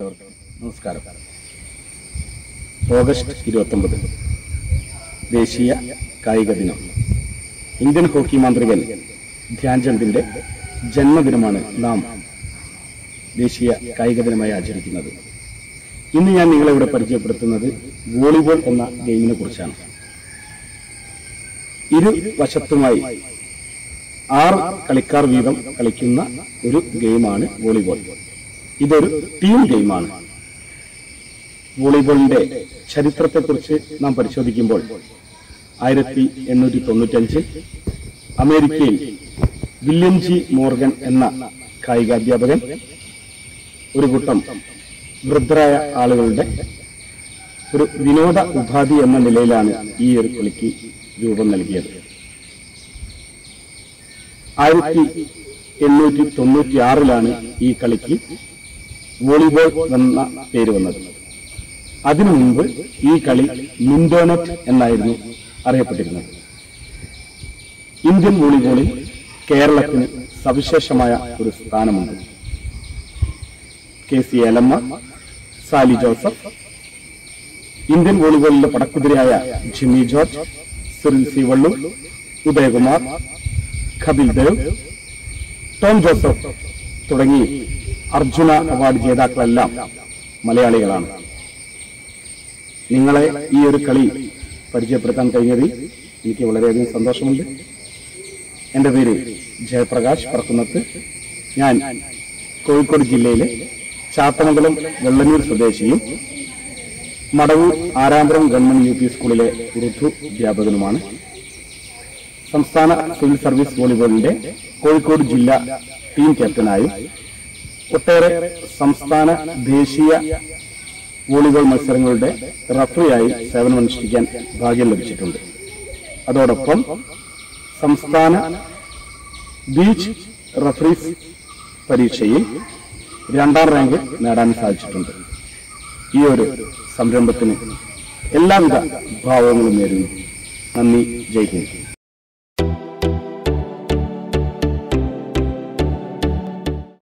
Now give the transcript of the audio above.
നമസ്കാരം ഓഗസ്റ്റ് ഇരുപത്തൊമ്പത് ദേശീയ കായിക ദിനം ഇന്ത്യൻ ഹോക്കി മാന്ത്രികൻ ധ്യാൻചന്ദിന്റെ ജന്മദിനമാണ് നാം ദേശീയ കായിക ദിനമായി ആചരിക്കുന്നത് ഇന്ന് ഞാൻ നിങ്ങളെ ഇവിടെ പരിചയപ്പെടുത്തുന്നത് വോളിബോൾ എന്ന ഗെയിമിനെ കുറിച്ചാണ് ഇരു വശത്തുമായി ആറ് കളിക്കാർ വീതം കളിക്കുന്ന ഒരു ഗെയിമാണ് വോളിബോൾ ഇതൊരു ടീം ഗെയിമാണ് വോളിബോളിന്റെ ചരിത്രത്തെക്കുറിച്ച് നാം പരിശോധിക്കുമ്പോൾ ആയിരത്തി എണ്ണൂറ്റി തൊണ്ണൂറ്റഞ്ചിൽ അമേരിക്കയിൽ വില്യം ജി മോർഗൻ എന്ന കായികാധ്യാപകൻ ഒരു കൂട്ടം വൃദ്ധരായ ആളുകളുടെ ഒരു വിനോദ ഉപാധി എന്ന നിലയിലാണ് ഈ ഒരു കളിക്ക് രൂപം നൽകിയത് ആയിരത്തി എണ്ണൂറ്റി തൊണ്ണൂറ്റി ആറിലാണ് ഈ കളിക്ക് വോളിബോൾ എന്ന പേര് വന്നത് അതിനു മുമ്പ് ഈ കളി മിൻഡോനറ്റ് എന്നായിരുന്നു അറിയപ്പെട്ടിരുന്നത് ഇന്ത്യൻ വോളിബോളിൽ കേരളത്തിന് സവിശേഷമായ ഒരു സ്ഥാനമുണ്ട് K C Elamma Sally Joseph Indian വോളിബോളിലെ പടക്കുതിരയായ ജിമ്മി ജോർജ് സുനിൽ സി വള്ളൂർ ഉദയകുമാർ കപിൽ ദേവ് ടോം ജോസഫ് തുടങ്ങി അർജുന അവാർഡ് ജേതാക്കളെല്ലാം മലയാളികളാണ് നിങ്ങളെ ഈ ഒരു കളി പരിചയപ്പെടുത്താൻ കഴിഞ്ഞതിൽ എനിക്ക് വളരെയധികം സന്തോഷമുണ്ട് എൻ്റെ പേര് ജയപ്രകാശ് പറക്കുന്നത്ത് ഞാൻ കോഴിക്കോട് ജില്ലയിലെ ചാത്തമംഗലം വെള്ളന്നൂർ സ്വദേശിയും Madavoor Arampuram government U P സ്കൂളിലെ ഉറുദു അധ്യാപകനുമാണ് സംസ്ഥാന സിവിൽ സർവീസ് വോളിബോളിന്റെ കോഴിക്കോട് ജില്ലാ ടീം ക്യാപ്റ്റനായും ഒട്ടേറെ സംസ്ഥാന ദേശീയ വോളിബോൾ മത്സരങ്ങളുടെ റഫറിയായി സേവനമനുഷ്ഠിക്കാൻ ഭാഗ്യം ലഭിച്ചിട്ടുണ്ട് അതോടൊപ്പം സംസ്ഥാന ബീച്ച് റഫറീസ് പരീക്ഷയിൽ രണ്ടാം റാങ്ക് നേടാൻ സാധിച്ചിട്ടുണ്ട് ഈ ഒരു സംരംഭത്തിന് എല്ലാവിധ ഭാവങ്ങളും നേരുന്നു നന്ദി ജയ് ഹിന്ദ്